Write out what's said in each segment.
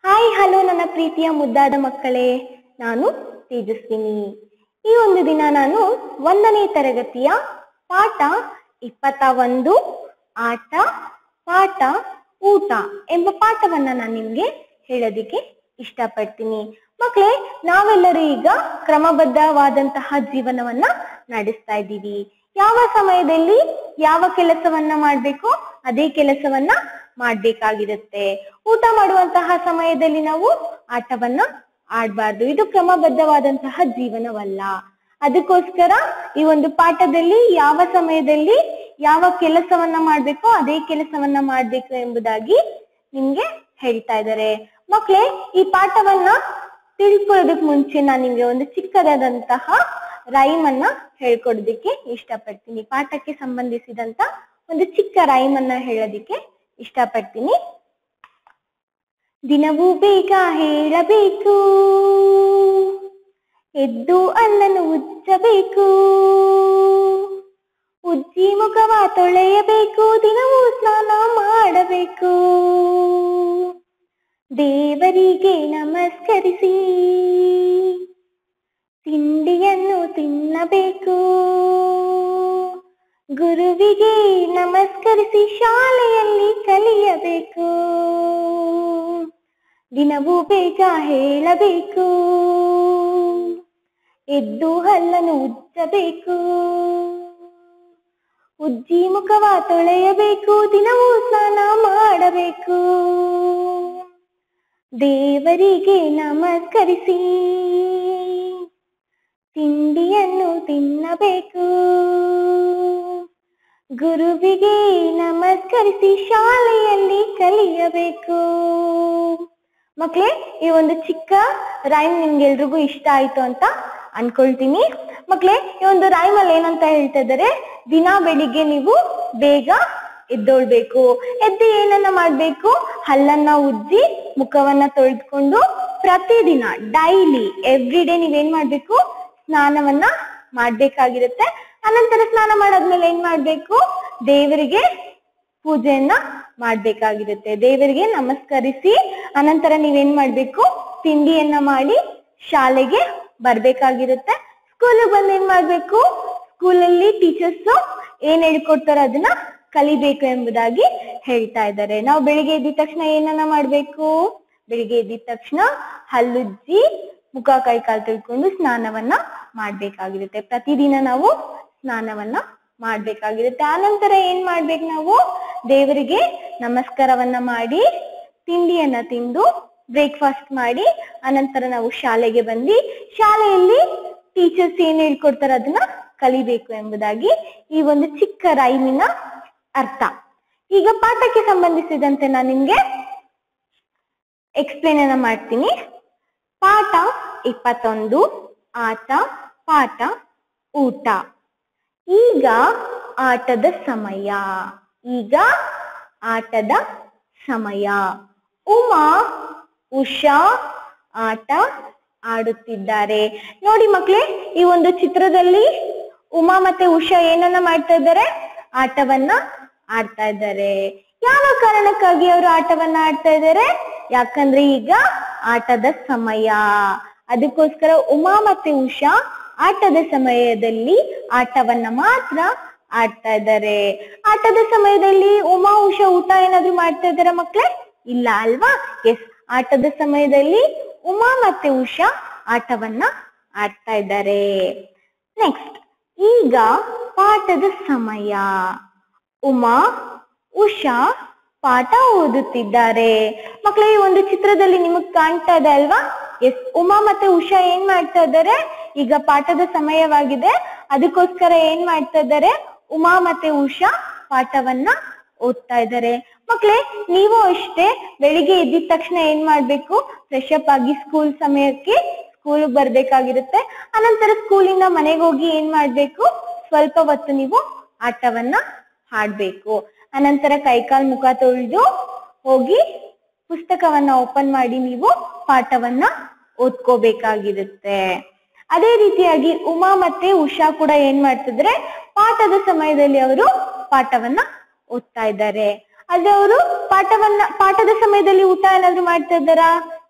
hi hello ನನ್ನ ಪ್ರೀತಿಯ ಮುದ್ದಾದ ಮಕ್ಕಳೇ ನಾನು ತೇಜಸ್ವಿನಿ ಈ ಒಂದು ದಿನ ನಾನು ಒಂದನೇ ತರಗತಿಯ ಪಾಠ ಇಪ್ಪತ್ತ ಒಂದು ಆಟ ಪಾಠ ಊಟ ಎಂಬ ಪಾಠವನ್ನ ನಾನು ನಿಮ್ಗೆ ಹೇಳೋದಿಕ್ಕೆ ಇಷ್ಟಪಡ್ತೀನಿ ಮಕ್ಕಳೇ ನಾವೆಲ್ಲರೂ ಈಗ ಕ್ರಮಬದ್ಧವಾದಂತಹ ಜೀವನವನ್ನ ನಡೆಸ್ತಾ ಇದ್ದೀವಿ ಯಾವ ಸಮಯದಲ್ಲಿ ಯಾವ ಕೆಲಸವನ್ನ ಮಾಡ್ಬೇಕು ಅದೇ ಕೆಲಸವನ್ನ ಮಾಡ್ಬೇಕಾಗಿರುತ್ತೆ ಊಟ ಮಾಡುವಂತಹ ಸಮಯದಲ್ಲಿ ನಾವು ಆಟವನ್ನ ಆಡ್ಬಾರ್ದು ಇದು ಕ್ರಮಬದ್ಧವಾದಂತಹ ಜೀವನವಲ್ಲ ಅದಕ್ಕೋಸ್ಕರ ಈ ಒಂದು ಪಾಠದಲ್ಲಿ ಯಾವ ಸಮಯದಲ್ಲಿ ಯಾವ ಕೆಲಸವನ್ನ ಮಾಡ್ಬೇಕೋ ಅದೇ ಕೆಲಸವನ್ನ ಮಾಡ್ಬೇಕು ಎಂಬುದಾಗಿ ನಿಮ್ಗೆ ಹೇಳ್ತಾ ಇದ್ದಾರೆ ಮಕ್ಳೇ ಈ ಪಾಠವನ್ನ ತಿಳ್ಕೊಳ್ಳೋದಕ್ ಮುಂಚೆ ನಾನು ನಿಮ್ಗೆ ಒಂದು ಚಿಕ್ಕದಾದಂತಹ ರೈಮ್ ಅನ್ನ ಹೇಳ್ಕೊಡೋದಿಕ್ಕೆ ಇಷ್ಟಪಡ್ತೀನಿ ಪಾಠಕ್ಕೆ ಸಂಬಂಧಿಸಿದಂತ ಒಂದು ಚಿಕ್ಕ ರೈಮ್ ಅನ್ನ ಹೇಳೋದಿಕ್ಕೆ ಇಷ್ಟಪಡ್ತೀನಿ ದಿನವೂ ಬೇಗ ಹೇಳಬೇಕು ಎದ್ದು ಅಲ್ಲನ್ನು ಉಜ್ಜಬೇಕು ಉಜ್ಜಿ ಮುಖವ ತೊಳೆಯಬೇಕು ದಿನವೂ ಸ್ನಾನ ಮಾಡಬೇಕು ದೇವರಿಗೆ ನಮಸ್ಕರಿಸಿ ತಿಂಡಿಯನ್ನು ತಿನ್ನಬೇಕು ಗುರುವಿಗೆ ನಮಸ್ಕರಿಸಿ ಶಾಲೆಯಲ್ಲಿ ಕಲಿಯಬೇಕು ದಿನವೂ ಬೇಗ ಹೇಳಬೇಕು ಎದ್ದು ಹಲ್ಲನ್ನು ಉಜ್ಜಬೇಕು ಉಜ್ಜಿ ಮುಖವ ತೊಳೆಯಬೇಕು ದಿನವೂ ಸ್ನಾನ ಮಾಡಬೇಕು ದೇವರಿಗೆ ನಮಸ್ಕರಿಸಿ ತಿಂಡಿಯನ್ನು ತಿನ್ನಬೇಕು ಗುರುವಿಗೆ ನಮಸ್ಕರಿಸಿ ಶಾಲೆಯಲ್ಲಿ ಕಲಿಯಬೇಕು ಮಕ್ಳೇ ಈ ಒಂದು ಚಿಕ್ಕ ರೈಮ್ ನಿಮ್ಗೆಲ್ರಿಗೂ ಇಷ್ಟ ಆಯ್ತು ಅಂತ ಅನ್ಕೊಳ್ತೀನಿ ಮಕ್ಳೇ ಈ ಒಂದು ರೈಮ್ ಅಲ್ಲಿ ಏನಂತ ಹೇಳ್ತಾ ಇದ್ದಾರೆ ದಿನ ಬೆಳಿಗ್ಗೆ ನೀವು ಬೇಗ ಎದ್ದೊಳ್ಬೇಕು ಎದ್ದು ಏನನ್ನ ಮಾಡ್ಬೇಕು ಹಲ್ಲನ್ನ ಉಜ್ಜಿ ಮುಖವನ್ನ ತೊಳೆದುಕೊಂಡು ಪ್ರತಿದಿನ ಡೈಲಿ ಎವ್ರಿ ಡೇ ನೀವೇನ್ ಮಾಡ್ಬೇಕು ಸ್ನಾನವನ್ನ ಮಾಡ್ಬೇಕಾಗಿರುತ್ತೆ ಅನಂತರ ಸ್ನಾನ ಮಾಡಾದ್ಮೇಲೆ ಏನ್ ಮಾಡ್ಬೇಕು ದೇವರಿಗೆ ಪೂಜೆಯನ್ನ ಮಾಡ್ಬೇಕಾಗಿರುತ್ತೆ ದೇವರಿಗೆ ನಮಸ್ಕರಿಸಿ ಅನಂತರ ನೀವೇನ್ ಮಾಡ್ಬೇಕು ತಿಂಡಿಯನ್ನ ಮಾಡಿ ಶಾಲೆಗೆ ಬರ್ಬೇಕಾಗಿರುತ್ತೆ ಸ್ಕೂಲಿಗೆ ಬಂದ್ ಏನ್ ಮಾಡ್ಬೇಕು ಸ್ಕೂಲಲ್ಲಿ ಟೀಚರ್ಸ್ ಏನ್ ಹೇಳ್ಕೊಡ್ತಾರೋ ಅದನ್ನ ಕಲಿಬೇಕು ಎಂಬುದಾಗಿ ಹೇಳ್ತಾ ಇದ್ದಾರೆ ನಾವು ಬೆಳಿಗ್ಗೆ ಎದ್ದ ತಕ್ಷಣ ಏನನ್ನ ಮಾಡ್ಬೇಕು ಬೆಳಿಗ್ಗೆ ಎದ್ದ ತಕ್ಷಣ ಹಲ್ಲುಜ್ಜಿ ಮುಖ ಕೈ ಕಾಲು ತೊಳ್ಕೊಂಡು ಸ್ನಾನವನ್ನ ಮಾಡ್ಬೇಕಾಗಿರುತ್ತೆ ಪ್ರತಿದಿನ ನಾವು ಸ್ನಾನವನ್ನ ಮಾಡ್ಬೇಕಾಗಿರುತ್ತೆ ಆನಂತರ ಏನ್ ಮಾಡ್ಬೇಕು ನಾವು ದೇವರಿಗೆ ನಮಸ್ಕಾರವನ್ನ ಮಾಡಿ ತಿಂಡಿಯನ್ನ ತಿಂದು ಬ್ರೇಕ್ಫಾಸ್ಟ್ ಮಾಡಿ ಅನಂತರ ನಾವು ಶಾಲೆಗೆ ಬಂದು ಶಾಲೆಯಲ್ಲಿ ಟೀಚರ್ಸ್ ಏನ್ ಹೇಳ್ಕೊಡ್ತಾರ ಅದನ್ನ ಕಲಿಬೇಕು ಎಂಬುದಾಗಿ ಈ ಒಂದು ಚಿಕ್ಕ ರೈಮಿನ ಅರ್ಥ ಈಗ ಪಾಠಕ್ಕೆ ಸಂಬಂಧಿಸಿದಂತೆ ನಾನು ನಿಮ್ಗೆ ಎಕ್ಸ್ಪ್ಲೇನ್ ಅನ್ನ ಮಾಡ್ತೀನಿ ಪಾಠ ಇಪ್ಪತ್ತೊಂದು ಆಟ ಪಾಠ ಊಟ ಈಗ ಆಟದ ಸಮಯ ಈಗ ಆಟದ ಸಮಯ ಉಮಾ ಉಷಾ ಆಟ ಆಡುತ್ತಿದ್ದಾರೆ ನೋಡಿ ಮಕ್ಳೇ ಈ ಒಂದು ಚಿತ್ರದಲ್ಲಿ ಉಮಾ ಮತ್ತೆ ಉಷಾ ಏನನ್ನ ಮಾಡ್ತಾ ಇದ್ದಾರೆ ಆಟವನ್ನ ಆಡ್ತಾ ಇದ್ದಾರೆ ಯಾವ ಕಾರಣಕ್ಕಾಗಿ ಅವರು ಆಟವನ್ನ ಆಡ್ತಾ ಇದ್ದಾರೆ ಯಾಕಂದ್ರೆ ಈಗ ಆಟದ ಸಮಯ ಅದಕ್ಕೋಸ್ಕರ ಉಮಾ ಮತ್ತೆ ಉಷಾ ಆಟದ ಸಮಯದಲ್ಲಿ ಆಟವನ್ನ ಮಾತ್ರ ಆಡ್ತಾ ಇದ್ದಾರೆ ಆಟದ ಸಮಯದಲ್ಲಿ ಉಮಾ ಉಷಾ ಊಟ ಏನಾದ್ರು ಮಾಡ್ತಾ ಇದಾರ ಮಕ್ಳೇ ಇಲ್ಲ ಅಲ್ವಾ ಎಸ್ ಆಟದ ಸಮಯದಲ್ಲಿ ಉಮಾ ಮತ್ತೆ ಉಷಾ ಆಟವನ್ನ ಆಡ್ತಾ ಇದ್ದಾರೆ ನೆಕ್ಸ್ಟ್ ಈಗ ಪಾಠದ ಸಮಯ ಉಮಾ ಉಷಾ ಪಾಠ ಓದುತ್ತಿದ್ದಾರೆ ಮಕ್ಕಳೇ ಈ ಒಂದು ಚಿತ್ರದಲ್ಲಿ ನಿಮಗ್ ಕಾಣ್ತಾ ಇದೆ ಅಲ್ವಾ ಎಸ್ ಉಮಾ ಮತ್ತೆ ಉಷಾ ಏನ್ ಮಾಡ್ತಾ ಇದ್ದಾರೆ ಈಗ ಪಾಠದ ಸಮಯವಾಗಿದೆ ಅದಕ್ಕೋಸ್ಕರ ಏನ್ ಮಾಡ್ತಾ ಇದ್ದಾರೆ ಉಮಾ ಮತ್ತೆ ಉಷಾ ಪಾಠವನ್ನ ಓದ್ತಾ ಇದ್ದಾರೆ ಮಕ್ಳೇ ನೀವು ಅಷ್ಟೇ ಬೆಳಿಗ್ಗೆ ಎದ್ದಿದ ತಕ್ಷಣ ಏನ್ ಮಾಡ್ಬೇಕು ಫ್ರೆಶ್ ಅಪ್ ಆಗಿ ಸ್ಕೂಲ್ ಸಮಯಕ್ಕೆ ಸ್ಕೂಲ್ ಬರ್ಬೇಕಾಗಿರುತ್ತೆ ಅನಂತರ ಸ್ಕೂಲಿಂದ ಮನೆಗೆ ಹೋಗಿ ಏನ್ ಮಾಡ್ಬೇಕು ಸ್ವಲ್ಪ ಹೊತ್ತು ನೀವು ಆಟವನ್ನ ಹಾಡ್ಬೇಕು ಅನಂತರ ಕೈಕಾಲ್ ಮುಖ ತೊಳೆದು ಹೋಗಿ ಪುಸ್ತಕವನ್ನ ಓಪನ್ ಮಾಡಿ ನೀವು ಪಾಠವನ್ನ ಓದ್ಕೋಬೇಕಾಗಿರುತ್ತೆ ಅದೇ ರೀತಿಯಾಗಿ ಉಮಾ ಮತ್ತೆ ಉಷಾ ಕೂಡ ಏನ್ ಮಾಡ್ತಿದ್ರೆ ಪಾಠದ ಸಮಯದಲ್ಲಿ ಅವರು ಪಾಠವನ್ನ ಓದ್ತಾ ಇದ್ದಾರೆ ಆದ್ರೆ ಅವರು ಪಾಠವನ್ನ ಪಾಠದ ಸಮಯದಲ್ಲಿ ಊಟ ಏನಾದ್ರು ಮಾಡ್ತಾ ಇದ್ದಾರಾ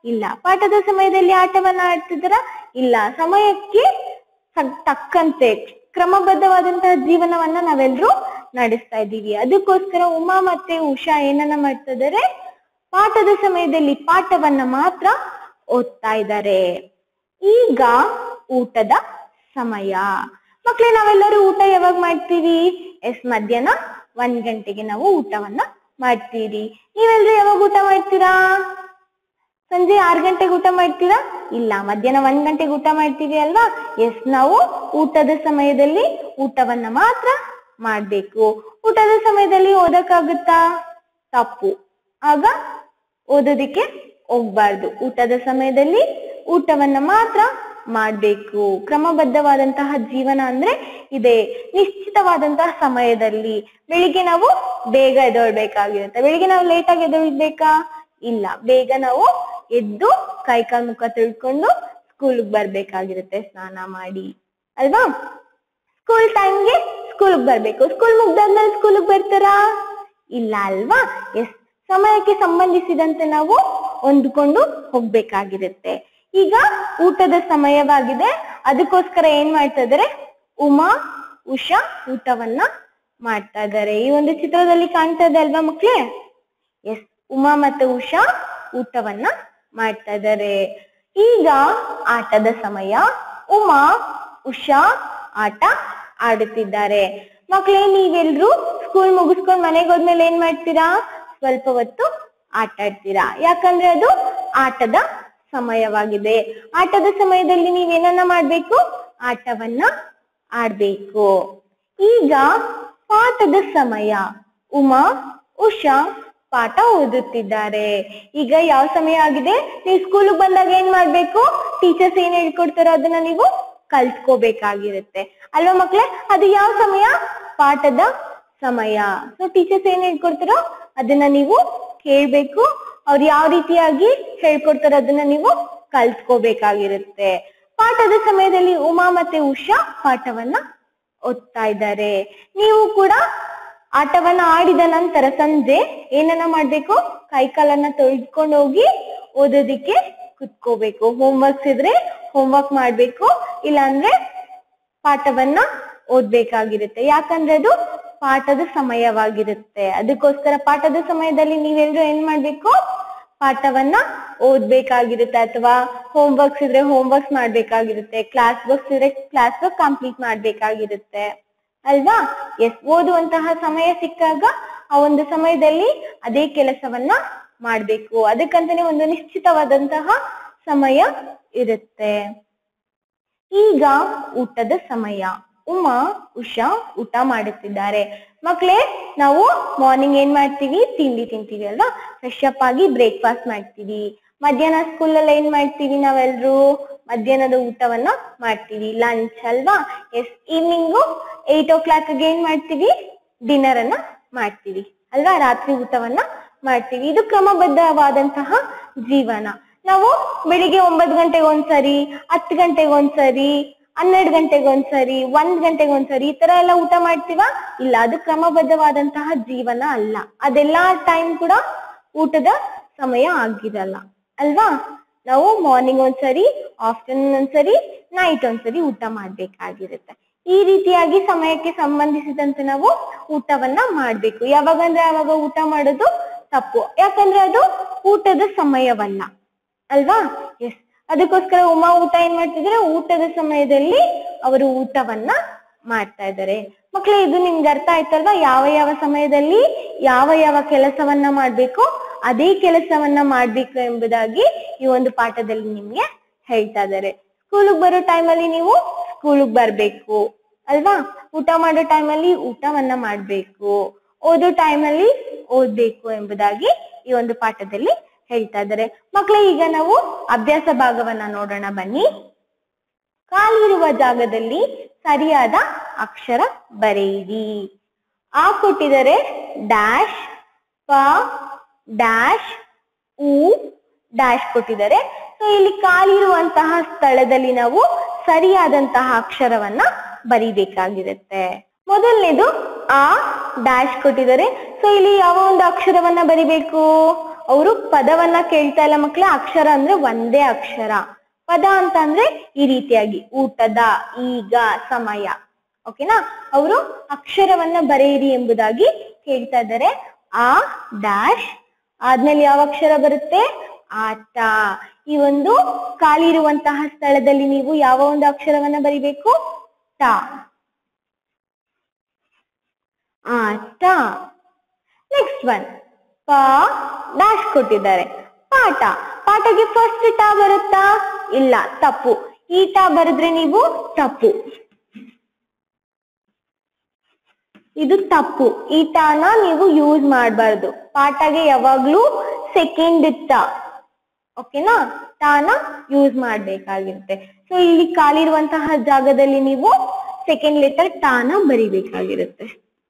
ಇಲ್ಲ ಪಾಠದ ಸಮಯದಲ್ಲಿ ಆಟವನ್ನ ಆಡ್ತಿದ್ದೀರಾ ಇಲ್ಲ ಸಮಯಕ್ಕೆ ಸ- ತಕ್ಕಂತೆ ಕ್ರಮಬದ್ಧವಾದಂತಹ ಜೀವನವನ್ನ ನಾವೆಲ್ಲರೂ ನಡೆಸ್ತಾ ಇದ್ದೀವಿ ಅದಕ್ಕೋಸ್ಕರ ಉಮಾ ಮತ್ತೆ ಉಷಾ ಏನನ್ನ ಮಾಡ್ತಾ ಇದಾರೆ ಪಾಠದ ಸಮಯದಲ್ಲಿ ಪಾಠವನ್ನ ಮಾತ್ರ ಓದ್ತಾ ಇದ್ದಾರೆ ಈಗ ಊಟದ ಸಮಯ ಮಕ್ಳೇ ನಾವೆಲ್ಲರೂ ಊಟ ಯಾವಾಗ ಮಾಡ್ತೀವಿ ಎಸ್ ಮಧ್ಯಾಹ್ನ ಒಂದ್ ಗಂಟೆಗೆ ನಾವು ಊಟವನ್ನ ಮಾಡ್ತೀರಿ ನೀವೆಲ್ಲರೂ ಯಾವಾಗ ಊಟ ಮಾಡ್ತೀರಾ ಸಂಜೆ ಆರು ಗಂಟೆಗೆ ಊಟ ಮಾಡ್ತೀರಾ ಇಲ್ಲ ಮಧ್ಯಾಹ್ನ ಒಂದ್ ಗಂಟೆಗೆ ಊಟ ಮಾಡ್ತೀವಿ ಅಲ್ವಾ ಎಸ್ ನಾವು ಊಟದ ಸಮಯದಲ್ಲಿ ಊಟವನ್ನ ಮಾತ್ರ ಮಾಡ್ಬೇಕು ಊಟದ ಸಮಯದಲ್ಲಿ ಓದಕ್ಕಾಗುತ್ತಾ ತಪ್ಪು ಆಗ ಓದೋದಿಕ್ಕೆ ಹೋಗ್ಬಾರ್ದು ಊಟದ ಸಮಯದಲ್ಲಿ ಊಟವನ್ನ ಮಾತ್ರ ಮಾಡ್ಬೇಕು ಕ್ರಮಬದ್ಧವಾದಂತಹ ಜೀವನ ಅಂದ್ರೆ ಇದೆ ನಿಶ್ಚಿತವಾದಂತಹ ಸಮಯದಲ್ಲಿ ಬೆಳಿಗ್ಗೆ ನಾವು ಬೇಗ ಎದ್ದೇಳ್ಬೇಕಾಗಿರುತ್ತೆ ಬೆಳಿಗ್ಗೆ ನಾವು ಲೇಟ್ ಆಗಿ ಎದ್ದೇಳ್ಬೇಕಾ ಇಲ್ಲ ಬೇಗ ನಾವು ಎದ್ದು ಕೈಕಾಲ್ ಮುಖ ತೊಳ್ಕೊಂಡು ಸ್ಕೂಲ್ಗೆ ಬರ್ಬೇಕಾಗಿರುತ್ತೆ ಸ್ನಾನ ಮಾಡಿ ಅಲ್ವಾ ಸ್ಕೂಲ್ ಟೈಮ್ಗೆ ಸ್ಕೂಲ್ಗೆ ಬರ್ಬೇಕು ಸ್ಕೂಲ್ ಮುಗ್ದಾದ್ಮೇಲೆ ಸ್ಕೂಲ್ಗೆ ಬರ್ತಾರಾ ಇಲ್ಲ ಅಲ್ವಾ ಎಸ್ ಸಮಯಕ್ಕೆ ಸಂಬಂಧಿಸಿದಂತೆ ನಾವು ಹೊಂದ್ಕೊಂಡು ಹೋಗ್ಬೇಕಾಗಿರುತ್ತೆ ಈಗ ಊಟದ ಸಮಯವಾಗಿದೆ ಅದಕ್ಕೋಸ್ಕರ ಏನ್ ಮಾಡ್ತಾ ಇದಾರೆ ಉಮಾ ಉಷಾ ಊಟವನ್ನ ಮಾಡ್ತಾ ಇದ್ದಾರೆ ಈ ಒಂದು ಚಿತ್ರದಲ್ಲಿ ಕಾಣ್ತಾ ಇದೆ ಅಲ್ವಾ ಮಕ್ಳೇ ಎಸ್ ಉಮಾ ಮತ್ತೆ ಉಷಾ ಊಟವನ್ನ ಮಾಡ್ತಾ ಇದ್ದಾರೆ ಈಗ ಆಟದ ಸಮಯ ಉಮಾ ಉಷಾ ಆಟ ಆಡುತ್ತಿದ್ದಾರೆ ಮಕ್ಳೇ ನೀವೆಲ್ರೂ ಸ್ಕೂಲ್ ಮುಗಿಸ್ಕೊಂಡ್ ಮನೆಗೆ ಹೋದ್ಮೇಲೆ ಏನ್ ಮಾಡ್ತೀರಾ ಸ್ವಲ್ಪ ಹೊತ್ತು ಆಟ ಆಡ್ತೀರಾ ಯಾಕಂದ್ರೆ ಅದು ಆಟದ ಸಮಯವಾಗಿದೆ ಆಟದ ಸಮಯದಲ್ಲಿ ನೀವೇನನ್ನ ಮಾಡ್ಬೇಕು ಆಟವನ್ನ ಆಡ್ಬೇಕು ಈಗ ಪಾಠದ ಸಮಯ ಉಮಾ ಉಷಾ ಪಾಠ ಓದುತ್ತಿದ್ದಾರೆ ಈಗ ಯಾವ ಸಮಯ ಆಗಿದೆ ನೀವು ಸ್ಕೂಲ್ಗೆ ಬಂದಾಗ ಏನ್ ಮಾಡ್ಬೇಕು ಟೀಚರ್ಸ್ ಏನ್ ಹೇಳ್ಕೊಡ್ತಾರೋ ಅದನ್ನ ನೀವು ಕಲ್ತ್ಕೋಬೇಕಾಗಿರುತ್ತೆ ಅಲ್ವಾ ಮಕ್ಳೇ ಅದು ಯಾವ ಸಮಯ ಪಾಠದ ಸಮಯ ಸೊ ಟೀಚರ್ಸ್ ಏನ್ ಹೇಳ್ಕೊಡ್ತಾರೋ ಅದನ್ನ ನೀವು ಕೇಳ್ಬೇಕು ಅವ್ರು ಯಾವ ರೀತಿಯಾಗಿ ಹೇಳ್ಕೊಡ್ತಾರೋ ಅದನ್ನ ನೀವು ಕಲ್ತ್ಕೋಬೇಕಾಗಿರುತ್ತೆ ಪಾಠದ ಸಮಯದಲ್ಲಿ ಉಮಾ ಮತ್ತೆ ಉಷಾ ಪಾಠವನ್ನ ಓದ್ತಾ ಇದ್ದಾರೆ ನೀವು ಕೂಡ ಆಟವನ್ನ ಆಡಿದ ನಂತರ ಸಂಜೆ ಏನನ್ನ ಮಾಡ್ಬೇಕು ಕೈಕಾಲನ್ನ ತೊಳ್ಕೊಂಡು ಹೋಗಿ ಓದೋದಿಕ್ಕೆ ಕುತ್ಕೋಬೇಕು ಹೋಮ್ವರ್ಕ್ಸ್ ಇದ್ರೆ ಹೋಮ್ವರ್ಕ್ ಮಾಡ್ಬೇಕು ಇಲ್ಲಾಂದ್ರೆ ಪಾಠವನ್ನ ಓದ್ಬೇಕಾಗಿರುತ್ತೆ ಯಾಕಂದ್ರೆ ಅದು ಪಾಠದ ಸಮಯವಾಗಿರುತ್ತೆ ಅದಕ್ಕೋಸ್ಕರ ಪಾಠದ ಸಮಯದಲ್ಲಿ ನೀವೆಲ್ಲರೂ ಏನ್ ಮಾಡ್ಬೇಕು ಪಾಠವನ್ನ ಓದ್ಬೇಕಾಗಿರುತ್ತೆ ಅಥವಾ ಹೋಮ್ ವರ್ಕ್ಸ್ ಇದ್ರೆ ಹೋಮ್ ವರ್ಕ್ಸ್ ಮಾಡ್ಬೇಕಾಗಿರುತ್ತೆ ಕ್ಲಾಸ್ ವರ್ಕ್ಸ್ ಇದ್ರೆ ಕ್ಲಾಸ್ ವರ್ಕ್ ಕಂಪ್ಲೀಟ್ ಮಾಡ್ಬೇಕಾಗಿರುತ್ತೆ ಅಲ್ವಾ ಎಸ್ ಓದುವಂತಹ ಸಮಯ ಸಿಕ್ಕಾಗ ಆ ಒಂದು ಸಮಯದಲ್ಲಿ ಅದೇ ಕೆಲಸವನ್ನ ಮಾಡ್ಬೇಕು ಅದಕ್ಕಂತಾನೆ ಒಂದು ನಿಶ್ಚಿತವಾದಂತಹ ಸಮಯ ಇರುತ್ತೆ ಈಗ ಊಟದ ಸಮಯ ಉಮಾ ಉಷಾ ಊಟ ಮಾಡುತ್ತಿದ್ದಾರೆ ಮಕ್ಳೇ ನಾವು ಮಾರ್ನಿಂಗ್ ಏನ್ ಮಾಡ್ತೀವಿ ತಿಂಡಿ ತಿಂತೀವಿ ಅಲ್ವಾ ಫ್ರೆಶ್ ಅಪ್ ಆಗಿ ಬ್ರೇಕ್ಫಾಸ್ಟ್ ಮಾಡ್ತೀವಿ ಮಧ್ಯಾಹ್ನ ಸ್ಕೂಲಲ್ಲಿ ಏನ್ ಮಾಡ್ತೀವಿ ನಾವೆಲ್ರೂ ಮಧ್ಯಾಹ್ನದ ಊಟವನ್ನ ಮಾಡ್ತೀವಿ ಲಂಚ್ ಅಲ್ವಾ ಎಸ್ ಈವ್ನಿಂಗು ಏಟ್ ಓ ಕ್ಲಾಕ್ಗೆ ಏನ್ ಮಾಡ್ತೀವಿ ಡಿನ್ನರ್ ಅನ್ನ ಮಾಡ್ತೀವಿ ಅಲ್ವಾ ರಾತ್ರಿ ಊಟವನ್ನ ಮಾಡ್ತೀವಿ ಇದು ಕ್ರಮಬದ್ಧವಾದಂತಹ ಜೀವನ ನಾವು ಬೆಳಿಗ್ಗೆ ಒಂಬತ್ತು ಗಂಟೆಗೆ ಒಂದ್ಸರಿ ಹತ್ತು ಗಂಟೆಗೆ ಒಂದ್ಸರಿ ಹನ್ನೆರಡು ಗಂಟೆಗೆ ಒಂದ್ಸರಿ ಒಂದ್ ಗಂಟೆಗೆ ಒಂದ್ಸರಿ ಈ ತರ ಎಲ್ಲ ಊಟ ಮಾಡ್ತೀವಾ ಇಲ್ಲ ಅದು ಕ್ರಮಬದ್ಧವಾದಂತಹ ಜೀವನ ಅಲ್ಲ ಅದೆಲ್ಲಾ ಟೈಮ್ ಕೂಡ ಊಟದ ಸಮಯ ಆಗಿರಲ್ಲ ಅಲ್ವಾ ನಾವು ಮಾರ್ನಿಂಗ್ ಒಂದ್ಸರಿ ಆಫ್ಟರ್ನೂನ್ ಒಂದ್ಸರಿ ನೈಟ್ ಒಂದ್ಸರಿ ಊಟ ಮಾಡ್ಬೇಕಾಗಿರುತ್ತೆ ಈ ರೀತಿಯಾಗಿ ಸಮಯಕ್ಕೆ ಸಂಬಂಧಿಸಿದಂತೆ ನಾವು ಊಟವನ್ನ ಮಾಡ್ಬೇಕು ಯಾವಾಗಂದ್ರೆ ಯಾವಾಗ ಊಟ ಮಾಡೋದು ತಪ್ಪು ಯಾಕಂದ್ರೆ ಅದು ಊಟದ ಸಮಯವಲ್ಲ ಅಲ್ವಾ ಎಸ್ ಅದಕ್ಕೋಸ್ಕರ ಉಮಾ ಊಟ ಏನ್ ಮಾಡ್ತಿದ್ರೆ ಊಟದ ಸಮಯದಲ್ಲಿ ಅವರು ಊಟವನ್ನ ಮಾಡ್ತಾ ಇದ್ದಾರೆ ಮಕ್ಳೇ ಇದು ನಿಮ್ಗೆ ಅರ್ಥ ಆಯ್ತಲ್ವಾ ಯಾವ ಯಾವ ಸಮಯದಲ್ಲಿ ಯಾವ ಯಾವ ಕೆಲಸವನ್ನ ಮಾಡ್ಬೇಕು ಅದೇ ಕೆಲಸವನ್ನ ಮಾಡ್ಬೇಕು ಎಂಬುದಾಗಿ ಈ ಒಂದು ಪಾಠದಲ್ಲಿ ನಿಮ್ಗೆ ಹೇಳ್ತಾ ಇದ್ದಾರೆ ಸ್ಕೂಲಿಗೆ ಬರೋ ಟೈಮಲ್ಲಿ ನೀವು ಸ್ಕೂಲಿಗೆ ಬರ್ಬೇಕು ಅಲ್ವಾ ಊಟ ಮಾಡೋ ಟೈಮಲ್ಲಿ ಊಟವನ್ನ ಮಾಡ್ಬೇಕು ಓದೋ ಟೈಮಲ್ಲಿ ಓದ್ಬೇಕು ಎಂಬುದಾಗಿ ಈ ಒಂದು ಪಾಠದಲ್ಲಿ ಹೇಳ್ತಾ ಇದ್ದಾರೆ ಮಕ್ಕಳೇ ಈಗ ನಾವು ಅಭ್ಯಾಸ ಭಾಗವನ್ನ ನೋಡೋಣ ಬನ್ನಿ ಕಾಲಿರುವ ಜಾಗದಲ್ಲಿ ಸರಿಯಾದ ಅಕ್ಷರ ಬರೆಯಿರಿ ಆ ಕೊಟ್ಟಿದರೆ ಡ್ಯಾಶ್ ಪ ಡ್ಯಾಶ್ ಉ ಡ್ಯಾಶ್ ಕೊಟ್ಟಿದ್ದಾರೆ ಸೊ ಇಲ್ಲಿ ಕಾಲಿರುವಂತಹ ಸ್ಥಳದಲ್ಲಿ ನಾವು ಸರಿಯಾದಂತಹ ಅಕ್ಷರವನ್ನ ಬರಿಬೇಕಾಗಿರುತ್ತೆ ಮೊದಲನೇದು ಆ ಡ್ಯಾಶ್ ಕೊಟ್ಟಿದ್ದಾರೆ ಸೊ ಇಲ್ಲಿ ಯಾವ ಒಂದು ಅಕ್ಷರವನ್ನ ಬರಿಬೇಕು ಅವರು ಪದವನ್ನ ಕೇಳ್ತಾ ಇಲ್ಲ ಮಕ್ಳ ಅಕ್ಷರ ಅಂದ್ರೆ ಒಂದೇ ಅಕ್ಷರ ಪದ ಅಂತ ಅಂದ್ರೆ ಈ ರೀತಿಯಾಗಿ ಊಟದ ಈಗ ಸಮಯ ಓಕೆನಾ ಅವರು ಅಕ್ಷರವನ್ನ ಬರೆಯಿರಿ ಎಂಬುದಾಗಿ ಕೇಳ್ತಾ ಇದ್ದಾರೆ ಆ ಡ್ಯಾಶ್ ಆದ್ಮೇಲೆ ಯಾವ ಅಕ್ಷರ ಬರುತ್ತೆ ಆಟ ಈ ಒಂದು ಖಾಲಿ ಇರುವಂತಹ ಸ್ಥಳದಲ್ಲಿ ನೀವು ಯಾವ ಒಂದು ಅಕ್ಷರವನ್ನ ಬರಿಬೇಕು ಟ ಆಟ ನೆಕ್ಸ್ಟ್ ಒನ್ ಪ ಡ್ಯಾಶ್ ಕೊಟ್ಟಿದ್ದಾರೆ ಪಾಠ ಪಾಠಕ್ಕೆ ಫಸ್ಟ್ ಟ ಬರುತ್ತಾ ಇಲ್ಲ ತಪ್ಪು ಈ ಟ ಬರೆದ್ರೆ ನೀವು ತಪ್ಪು ಇದು ತಪ್ಪು ಈ ಟಾನ ನೀವು ಯೂಸ್ ಮಾಡಬಾರ್ದು ಪಾಠಗೆ ಯಾವಾಗ್ಲೂ ಸೆಕೆಂಡ್ ಟ ಓಕೆನಾ ಟಾನ ಯೂಸ್ ಮಾಡ್ಬೇಕಾಗಿರುತ್ತೆ ಸೊ ಇಲ್ಲಿ ಖಾಲಿ ಇರುವಂತಹ ಜಾಗದಲ್ಲಿ ನೀವು ಸೆಕೆಂಡ್ ಲೆಟರ್ ಟಾನ ಬರಿಬೇಕಾಗಿರುತ್ತೆ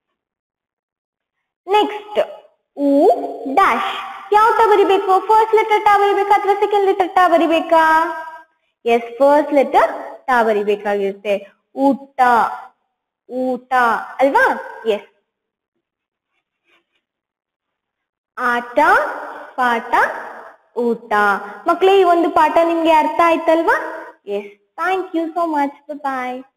ನೆಕ್ಸ್ಟ್ ಉ ಡ್ಯಾಶ್ ಯಾವ ಟ ಬರಿಬೇಕು ಫಸ್ಟ್ ಲೆಟರ್ ಟ ಬರಿಬೇಕಾ ಅಥವಾ ಸೆಕೆಂಡ್ ಲೆಟರ್ ಟ ಬರಿಬೇಕಾ ಎಸ್ ಫಸ್ಟ್ ಲೆಟರ್ ಟ ಬರಿಬೇಕಾಗಿರುತ್ತೆ ಊಟ ಊಟ ಅಲ್ವಾ ಎಸ್ ಆಟ ಪಾಠ ಊಟ ಮಕ್ಕಳೇ ಈ ಒಂದು ಪಾಠ ನಿಮ್ಗೆ ಅರ್ಥ ಆಯ್ತಲ್ವಾ yes thank you so much bye